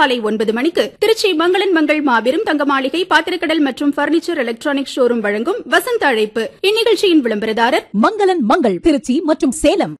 காலை ஒன்பது மணிக்கு திருச்சி மங்களன் மங்கள் மாபெரும் தங்க மாளிகை பாத்திரக்கடல் மற்றும் பர்னிச்சர் எலக்ட்ரானிக் ஷோரூம் வழங்கும் வசந்த அழைப்பு இந்நிகழ்ச்சியின் விளம்பரதாரர் மங்களன் மங்கள் திருச்சி மற்றும் சேலம்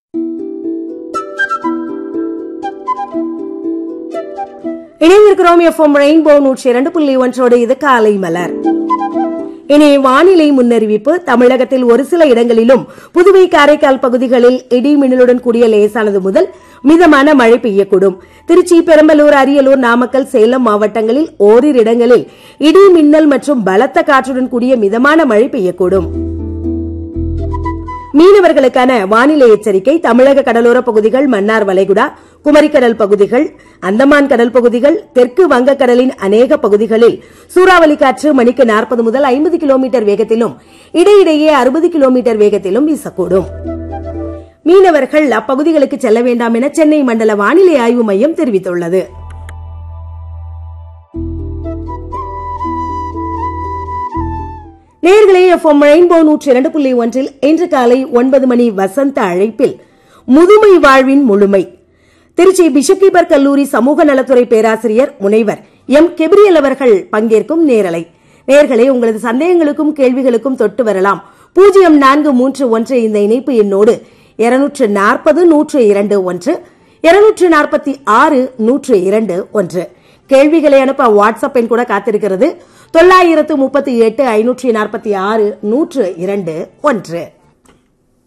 இணைந்திருக்கிறோம் எஃப்எம் ரெயின்போ நூற்றி இரண்டு புள்ளி ஒன்றோடு இது காலை மலர் இனி வானிலை முன்னறிவிப்பு தமிழகத்தில் ஒரு சில இடங்களிலும் புதுவை காரைக்கால் பகுதிகளில் இடி மின்னலுடன் கூடிய லேசானது முதல் மிதமான மழை பெய்யக்கூடும் திருச்சி பெரம்பலூர் அரியலூர் நாமக்கல் சேலம் மாவட்டங்களில் ஓரிரு இடங்களில் இடி மின்னல் மற்றும் பலத்த காற்றுடன் கூடிய மிதமான மழை பெய்யக்கூடும் மீனவர்களுக்கான வானிலை எச்சரிக்கை தமிழக கடலோர பகுதிகள் மன்னார் வளைகுடா குமரிக்கடல் பகுதிகள் அந்தமான் கடல் பகுதிகள் தெற்கு வங்கக்கடலின் அநேக பகுதிகளில் சூறாவளி காற்று மணிக்கு நாற்பது முதல் ஐம்பது கிலோமீட்டர் வேகத்திலும் இடையிடையே அறுபது கிலோமீட்டர் வேகத்திலும் வீசக்கூடும் மீனவர்கள் அப்பகுதிகளுக்கு செல்ல வேண்டாம் என சென்னை மண்டல வானிலை ஆய்வு மையம் தெரிவித்துள்ளது நேர்களே எஃப்எம் ரெயின்போ நூற்றி இரண்டு புள்ளி ஒன்றில் இன்று காலை ஒன்பது மணி வசந்த அழைப்பில் முதுமை வாழ்வின் முழுமை திருச்சி பிஷப் கல்லூரி சமூக நலத்துறை பேராசிரியர் முனைவர் எம் கெப்ரியல் அவர்கள் பங்கேற்கும் நேரலை நேர்களே உங்களது சந்தேகங்களுக்கும் கேள்விகளுக்கும் தொட்டு வரலாம் பூஜ்ஜியம் நான்கு மூன்று ஒன்று இந்த இணைப்பு எண்ணோடு இருநூற்று நாற்பது நூற்று இரண்டு ஒன்று இருநூற்று நாற்பத்தி ஆறு நூற்று இரண்டு ஒன்று கேள்விகளை அனுப்ப வாட்ஸ்அப் எண் கூட காத்திருக்கிறது தொள்ளாயிரத்து முப்பத்தி எட்டு ஐநூற்றி நாற்பத்தி ஆறு நூற்று இரண்டு ஒன்று